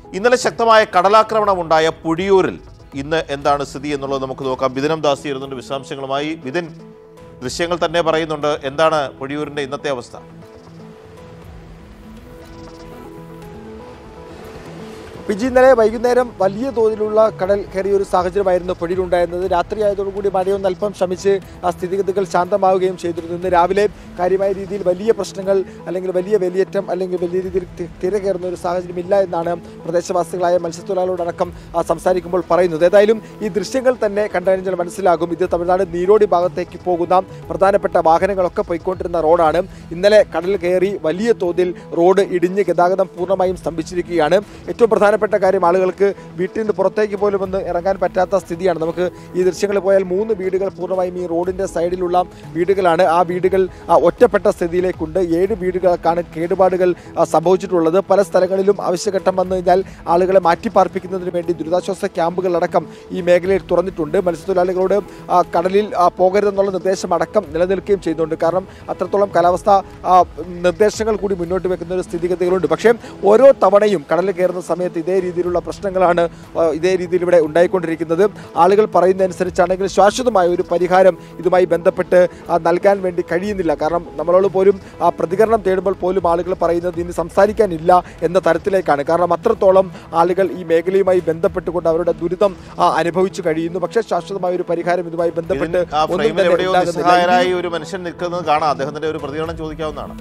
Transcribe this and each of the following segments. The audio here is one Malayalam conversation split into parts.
ഇന്നലെ ശക്തമായ കടലാക്രമണമുണ്ടായ പുഴിയൂരിൽ ഇന്ന് എന്താണ് സ്ഥിതി എന്നുള്ളത് നമുക്ക് നോക്കാം ബിദിനം ദാസ് ഇരുന്നുണ്ട് വിശദാംശങ്ങളുമായി ബിദിൻ ദൃശ്യങ്ങൾ തന്നെ പറയുന്നുണ്ട് എന്താണ് പുഴിയൂരിന്റെ ഇന്നത്തെ അവസ്ഥ പിജി ഇന്നലെ വൈകുന്നേരം വലിയ തോതിലുള്ള കടൽ കയറിയ ഒരു സാഹചര്യമായിരുന്നു പൊഴിയിലുണ്ടായിരുന്നത് രാത്രിയായതോടുകൂടി മഴയൊന്ന് അല്പം ശമിച്ച് ആ സ്ഥിതിഗതികൾ ശാന്തമാവുകയും ചെയ്തിരുന്നു ഇന്ന് രാവിലെ കാര്യമായ രീതിയിൽ വലിയ പ്രശ്നങ്ങൾ അല്ലെങ്കിൽ വലിയ വേലിയേറ്റം അല്ലെങ്കിൽ വലിയ രീതിയിൽ തി- തിര കയറുന്ന ഒരു സാഹചര്യം ഇല്ല എന്നാണ് പ്രദേശവാസികളായ മത്സ്യത്തൊഴിലാളികളോടക്കം ആ, സംസാരിക്കുമ്പോൾ പറയുന്നത് ഏതായാലും ഈ ദൃശ്യങ്ങൾ തന്നെ കണ്ടുകഴിഞ്ഞാൽ മനസ്സിലാകും ഇത് തമിഴ്നാട് നീരോടി ഭാഗത്തേക്ക് പോകുന്ന പ്രധാനപ്പെട്ട വാഹനങ്ങളൊക്കെ പോയിക്കൊണ്ടിരുന്ന റോഡാണ് ഇന്നലെ കടൽ കയറി വലിയ തോതിൽ റോഡ് ഇടിഞ്ഞ് ഗതാഗതം പൂർണ്ണമായും സ്തംഭിച്ചിരിക്കുകയാണ് ഏറ്റവും പ്രധാനപ്പെട്ട കാര്യം ആളുകൾക്ക് വീട്ടിൽ നിന്ന് പുറത്തേക്ക് പോലും ഒന്ന് ഇറങ്ങാൻ പറ്റാത്ത സ്ഥിതിയാണ് നമുക്ക് ഈ ദൃശ്യങ്ങളിൽ പോയാൽ മൂന്ന് വീടുകൾ പൂർണ്ണമായും ഈ റോഡിന്റെ സൈഡിലുള്ള വീടുകളാണ് ആ വീടുകൾ ആ, ഒറ്റപ്പെട്ട സ്ഥിതിയിലേക്കുണ്ട് ഏഴ് വീടുകൾക്കാണ് കേടുപാടുകൾ ആ, സംഭവിച്ചിട്ടുള്ളത് പല സ്ഥലങ്ങളിലും ആവശ്യഘട്ടം വന്നു കഴിഞ്ഞാൽ ആളുകളെ മാറ്റിപ്പാർപ്പിക്കുന്നതിന് വേണ്ടി ദുരിതാശ്വാസ ക്യാമ്പുകളടക്കം ഈ മേഖലയിൽ തുറന്നിട്ടുണ്ട് മത്സ്യത്തൊഴിലാളികളോട് ആ, കടലിൽ ആ, പോകരുതെന്നുള്ള നിർദ്ദേശം അടക്കം നിലനിൽക്കുകയും ചെയ്യുന്നുണ്ട് കാരണം അത്രത്തോളം കാലാവസ്ഥ ആ, നിർദ്ദേശങ്ങൾ കൂടി മുന്നോട്ട് വെക്കുന്ന ഒരു സ്ഥിതിഗതികളുണ്ട് പക്ഷേ ഓരോ തവണയും കടലിൽ കയറുന്ന സമയത്ത് ഇതേ രീതിയിലുള്ള പ്രശ്നങ്ങളാണ് ആ, ഇതേ രീതിയിൽ ഇവിടെ ഉണ്ടായിക്കൊണ്ടിരിക്കുന്നത് ആളുകൾ പറയുന്നതനുസരിച്ചാണെങ്കിൽ ശാശ്വതമായ ഒരു പരിഹാരം ഇതുമായി ബന്ധപ്പെട്ട് ആ, നൽകാൻ വേണ്ടി കഴിയുന്നില്ല കാരണം നമ്മളോട് പോലും ആ പ്രതികരണം തേടുമ്പോൾ പോലും ആളുകൾ പറയുന്നത് ഇനി സംസാരിക്കാനില്ല എന്ന തരത്തിലേക്കാണ് കാരണം അത്രത്തോളം ആളുകൾ ഈ മേഖലയുമായി ബന്ധപ്പെട്ടുകൊണ്ട് അവരുടെ ദുരിതം ആ, അനുഭവിച്ചു കഴിയുന്നു പക്ഷേ ശാശ്വതമായ ഒരു പരിഹാരം ഇതുമായി ബന്ധപ്പെട്ട് ഇതിന് ആ ഒന്നും ഫ്രെയിമിൽ തന്നെ എവിടെയോ ഉണ്ടാകുന്നില്ല നിസ്സഹായരായി ഒരു മനുഷ്യൻ നിൽക്കുന്നത് കാണാം അദ്ദേഹത്തിന്റെ ഒരു പ്രതികരണം ചോദിക്കാവുന്നതാണ്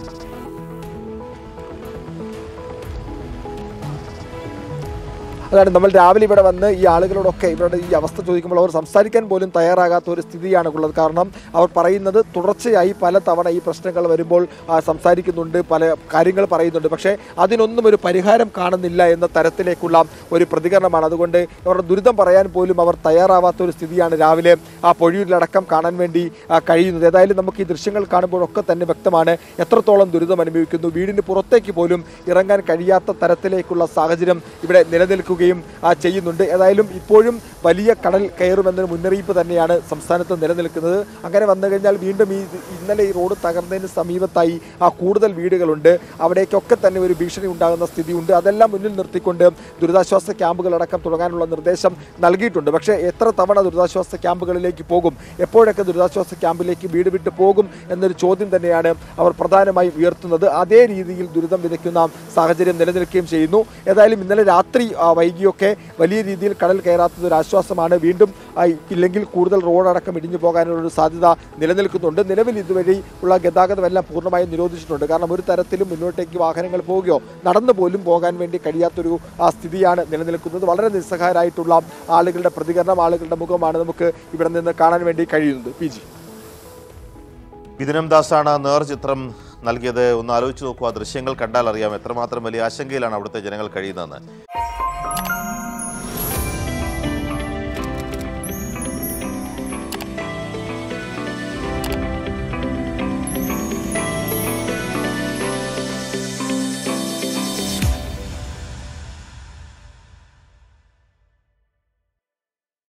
അതാണ് നമ്മൾ രാവിലെ ഇവിടെ വന്ന് ഈ ആളുകളോടൊക്കെ ഇവരുടെ ഈ അവസ്ഥ ചോദിക്കുമ്പോൾ അവർ സംസാരിക്കാൻ പോലും തയ്യാറാകാത്ത ഒരു സ്ഥിതിയാണ് ഉള്ളത് കാരണം അവർ പറയുന്നത് തുടർച്ചയായി പല തവണ ഈ പ്രശ്നങ്ങൾ വരുമ്പോൾ ആ, സംസാരിക്കുന്നുണ്ട് പല കാര്യങ്ങൾ പറയുന്നുണ്ട് പക്ഷേ അതിനൊന്നും ഒരു പരിഹാരം കാണുന്നില്ല എന്ന തരത്തിലേക്കുള്ള ഒരു പ്രതികരണമാണ് അതുകൊണ്ട് അവരുടെ ദുരിതം പറയാൻ പോലും അവർ തയ്യാറാവാത്ത ഒരു സ്ഥിതിയാണ് രാവിലെ ആ പൊഴിയിലടക്കം കാണാൻ വേണ്ടി ആ, കഴിയുന്നത് ഏതായാലും നമുക്ക് ഈ ദൃശ്യങ്ങൾ കാണുമ്പോഴൊക്കെ തന്നെ വ്യക്തമാണ് എത്രത്തോളം ദുരിതം അനുഭവിക്കുന്നു വീടിന് പുറത്തേക്ക് പോലും ഇറങ്ങാൻ കഴിയാത്ത തരത്തിലേക്കുള്ള സാഹചര്യം ഇവിടെ നിലനിൽക്കുകയും ആ, ചെയ്യുന്നുണ്ട് ഏതായാലും ഇപ്പോഴും വലിയ കടൽ കയറുമെന്നൊരു മുന്നറിയിപ്പ് തന്നെയാണ് സംസ്ഥാനത്ത് നിലനിൽക്കുന്നത് അങ്ങനെ വന്നു കഴിഞ്ഞാൽ വീണ്ടും ഈ ഇന്നലെ ഈ റോഡ് തകർന്നതിന് സമീപത്തായി ആ കൂടുതൽ വീടുകളുണ്ട് അവിടേക്കൊക്കെ തന്നെ ഒരു ഭീഷണി ഉണ്ടാകുന്ന സ്ഥിതിയുണ്ട് അതെല്ലാം മുന്നിൽ നിർത്തിക്കൊണ്ട് ദുരിതാശ്വാസ ക്യാമ്പുകളടക്കം തുടങ്ങാനുള്ള നിർദ്ദേശം നൽകിയിട്ടുണ്ട് പക്ഷേ എത്ര തവണ ദുരിതാശ്വാസ ക്യാമ്പുകളിലേക്ക് പോകും എപ്പോഴൊക്കെ ദുരിതാശ്വാസ ക്യാമ്പിലേക്ക് വീട് വിട്ട് പോകും എന്നൊരു ചോദ്യം തന്നെയാണ് അവർ പ്രധാനമായും ഉയർത്തുന്നത് അതേ രീതിയിൽ ദുരിതം വിതയ്ക്കുന്ന സാഹചര്യം നിലനിൽക്കുകയും ചെയ്യുന്നു ഏതായാലും ഇന്നലെ രാത്രി ആ, വൈകിയൊക്കെ വലിയ രീതിയിൽ കടൽ കയറാത്തത് ഒരു ആശ്വാസമാണ് വീണ്ടും ആ, ഇല്ലെങ്കിൽ കൂടുതൽ റോഡടക്കം ഇടിഞ്ഞു പോകാനുള്ള ഒരു സാധ്യത നിലനിൽക്കുന്നുണ്ട് നിലവിൽ ഇതുവഴി ഉള്ള ഗതാഗതമെല്ലാം പൂർണ്ണമായും നിരോധിച്ചിട്ടുണ്ട് കാരണം ഒരു തരത്തിലും മുന്നോട്ടേക്ക് വാഹനങ്ങൾ പോവുകയോ നടന്നു പോലും പോകാൻ വേണ്ടി കഴിയാത്തൊരു ആ, സ്ഥിതിയാണ് നിലനിൽക്കുന്നത് വളരെ നിസ്സഹായരായിട്ടുള്ള ആളുകളുടെ പ്രതികരണം ആളുകളുടെ മുഖമാണ് നമുക്ക് ഇവിടെ നിന്ന് കാണാൻ വേണ്ടി കഴിയുന്നത് പി ജി ബിദിനം ദാസാണ് നേർ ചിത്രം നൽകിയത് ഒന്ന് ആലോചിച്ച് നോക്കുക ആ ദൃശ്യങ്ങൾ കണ്ടാൽ അറിയാം എത്രമാത്രം വലിയ ആശങ്കയിലാണ് അവിടുത്തെ ജനങ്ങൾ കഴിയുന്നതെന്ന്